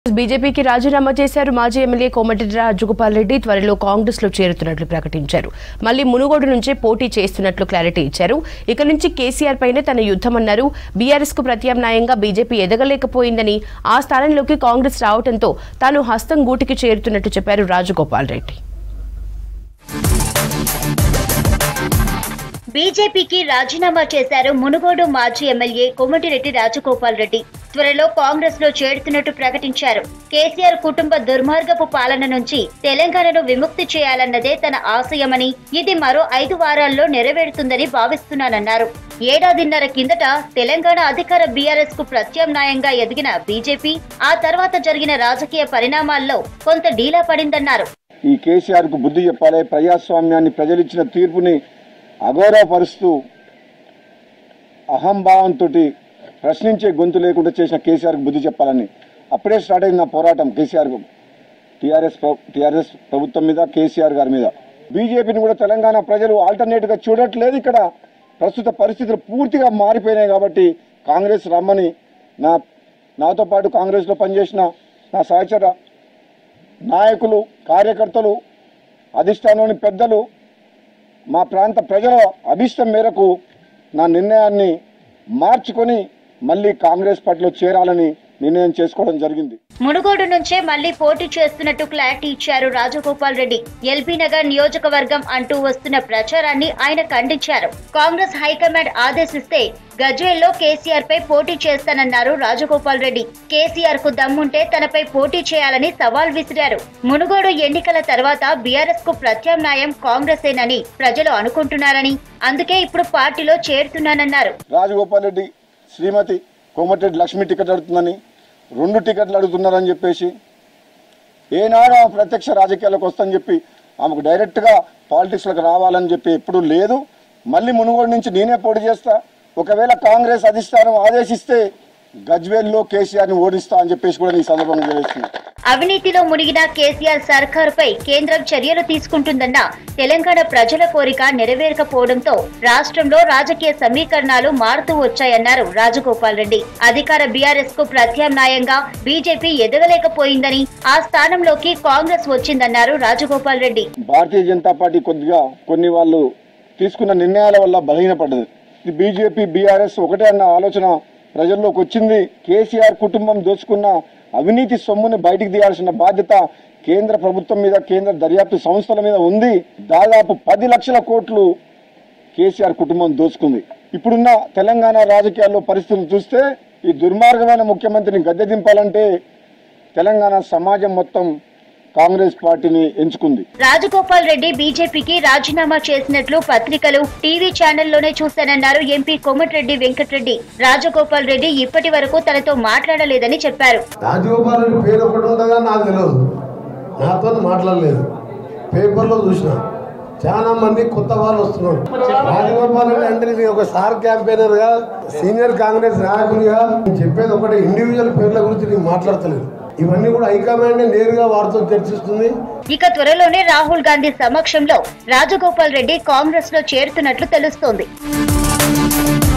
బీజేపీకి రాజీనామా చేశారు మాజీ ఎమ్మెల్యే కోమటిరెడ్డి రాజగోపాల్ రెడ్డి త్వరలో కాంగ్రెస్ లో చేరుతున్నట్లు ప్రకటించారు మళ్లీ మునుగోడు నుంచే పోటీ చేస్తున్నట్లు క్లారిటీ ఇచ్చారు ఇక నుంచి కేసీఆర్ పైనే తన యుద్ధమన్నారు బీఆర్ఎస్ కు ప్రత్యామ్నాయంగా బీజేపీ ఎదగలేకపోయిందని ఆ స్థానంలోకి కాంగ్రెస్ రావడంతో తాను హస్తం గూటికి చేరుతున్నట్టు చెప్పారు రాజగోపాల్ రెడ్డి బీజేపీకి రాజీనామా చేశారు మునుగోడు మాజీ ఎమ్మెల్యే కోమటిరెడ్డి రాజగోపాల్ రెడ్డి త్వరలో కాంగ్రెస్ లో చేరుతున్నట్టు ప్రకటించారు కేసీఆర్ కుటుంబ దుర్మార్గపు పాలన నుంచి తెలంగాణను విముక్తి చేయాలన్నదే తన ఆశయమని ఇది మరో ఐదు వారాల్లో నెరవేరుతుందని భావిస్తున్నానన్నారు ఏడాదిన్నర కిందట తెలంగాణ అధికార బీఆర్ఎస్ కు ప్రత్యామ్నాయంగా ఎదిగిన బీజేపీ ఆ తర్వాత జరిగిన రాజకీయ పరిణామాల్లో కొంత డీలా పడిందన్నారు ఈ కేసీఆర్ కు బుద్ధి చెప్పాలి ప్రజాస్వామ్యాన్ని ప్రజలిచ్చిన తీర్పుని అగౌరవపరుస్తూ అహంభావంతో ప్రశ్నించే గొంతు లేకుండా చేసిన కేసీఆర్కు బుద్ధి చెప్పాలని అప్పుడే స్టార్ట్ అయింది నా పోరాటం కేసీఆర్ టీఆర్ఎస్ టీఆర్ఎస్ ప్రభుత్వం మీద కేసీఆర్ గారి మీద బీజేపీని కూడా తెలంగాణ ప్రజలు ఆల్టర్నేట్గా చూడట్లేదు ఇక్కడ ప్రస్తుత పరిస్థితులు పూర్తిగా మారిపోయినాయి కాబట్టి కాంగ్రెస్ రమ్మని నా నాతో పాటు కాంగ్రెస్లో పనిచేసిన నా సహచర నాయకులు కార్యకర్తలు అధిష్టానంలోని పెద్దలు మా ప్రాంత ప్రజల అభిష్టం మేరకు నా నిర్ణయాన్ని మార్చుకొని మళ్ళీ కాంగ్రెస్ పార్టీలో చేరాలని నిర్ణయం చేసుకోవడం జరిగింది మునుగోడు నుంచే మళ్లీ పోటీ చేస్తున్నట్టు క్లారిటీ ఇచ్చారు రాజగోపాల్ రెడ్డి ఎల్బీ నగర్ నియోజకవర్గం అంటూ వస్తున్న ప్రచారాన్ని ఆయన ఖండించారు కాంగ్రెస్ హైకమాండ్ ఆదేశిస్తే గజ్వేల్లో కేసీఆర్ పై పోటీ చేస్తానన్నారు రాజగోపాల్ రెడ్డి కేసీఆర్ కు దమ్ముంటే తనపై పోటీ చేయాలని సవాల్ విసిరారు మునుగోడు ఎన్నికల తర్వాత బీఆర్ఎస్ కు ప్రత్యామ్నాయం కాంగ్రెసేనని ప్రజలు అనుకుంటున్నారని అందుకే ఇప్పుడు పార్టీలో చేరుతున్నానన్నారు రాజగోపాల్ రెడ్డి శ్రీమతి కోమటిరెడ్డి లక్ష్మి టికెట్ అడుగుతుందని రెండు టికెట్లు అడుగుతున్నారని చెప్పేసి ఏనాడు ఆమె ప్రత్యక్ష రాజకీయాలకు వస్తుందని చెప్పి ఆమెకు డైరెక్ట్గా పాలిటిక్స్లోకి రావాలని చెప్పి ఎప్పుడూ లేదు మళ్ళీ మునుగోడు నుంచి నేనే పోటీ చేస్తా ఒకవేళ కాంగ్రెస్ అధిష్టానం ఆదేశిస్తే గజ్వేల్లో కేసీఆర్ని ఓడిస్తా అని చెప్పేసి కూడా ఈ సందర్భంగా తెలియజేస్తుంది అవినీతిలో మునిగిన కేసీఆర్ సర్కారుపై కేంద్రం చర్యలు తీసుకుంటుందన్న తెలంగాణ ప్రజల కోరిక నెరవేరకపోవడంతో రాష్ట్రంలో రాజకీయ సమీకరణాలు మారుతూ వచ్చాయన్నారు రాజగోపాల్ రెడ్డి అధికార బీఆర్ఎస్ కు ప్రత్యామ్నాయంగా బీజేపీ ఎదగలేకపోయిందని ఆ స్థానంలోకి కాంగ్రెస్ వచ్చిందన్నారు రాజగోపాల్ రెడ్డి భారతీయ జనతా పార్టీ కొద్దిగా కొన్ని వాళ్ళు తీసుకున్న నిర్ణయాల వల్ల బలహీనపడ్డది ఇది బీజేపీ బీఆర్ఎస్ ఒకటే అన్న ఆలోచన ప్రజల్లోకి వచ్చింది కేసీఆర్ కుటుంబం దోచుకున్న అవినీతి సొమ్ముని బయటికి తీయాల్సిన బాధ్యత కేంద్ర ప్రభుత్వం మీద కేంద్ర దర్యాప్తు సంస్థల మీద ఉంది దాదాపు పది లక్షల కోట్లు కేసీఆర్ కుటుంబం దోచుకుంది ఇప్పుడున్న తెలంగాణ రాజకీయాల్లో పరిస్థితులు చూస్తే ఈ దుర్మార్గమైన ముఖ్యమంత్రిని గద్దె దింపాలంటే తెలంగాణ సమాజం మొత్తం కాంగ్రెస్ పార్టీని ఎంచుకుంది రాజగోపాల్ రెడ్డి బీజేపీకి రాజీనామా చేసినట్లు పత్రికలు టీవీ ఛానల్లోనే చూశానన్నారు ఎంపీ కోమటిరెడ్డి వెంకటరెడ్డి రాజగోపాల్ రెడ్డి ఇప్పటి వరకు తనతో మాట్లాడలేదని చెప్పారు రాజగోపాల్ రెడ్డి పేరు ఒకటి ఉండగా నాకు తెలియదు నాతో మాట్లాడలేదు పేపర్లో చూసిన చాలా మంది కొత్త వాళ్ళు వస్తున్నారు రాజగోపాల్ రెడ్డి అంటే నేను ఒక స్టార్ క్యాంపెయినర్ గా సీనియర్ కాంగ్రెస్ నాయకునిగా నేను చెప్పేది ఒకటి ఇండివిజువల్ పేర్ల గురించి నేను మాట్లాడతలేదు ఇవన్నీ కూడా హైకమాండ్ నేరుగా వారితో చర్చిస్తుంది ఇక త్వరలోనే రాహుల్ గాంధీ సమక్షంలో రాజగోపాల్ రెడ్డి కాంగ్రెస్ లో చేరుతున్నట్లు తెలుస్తోంది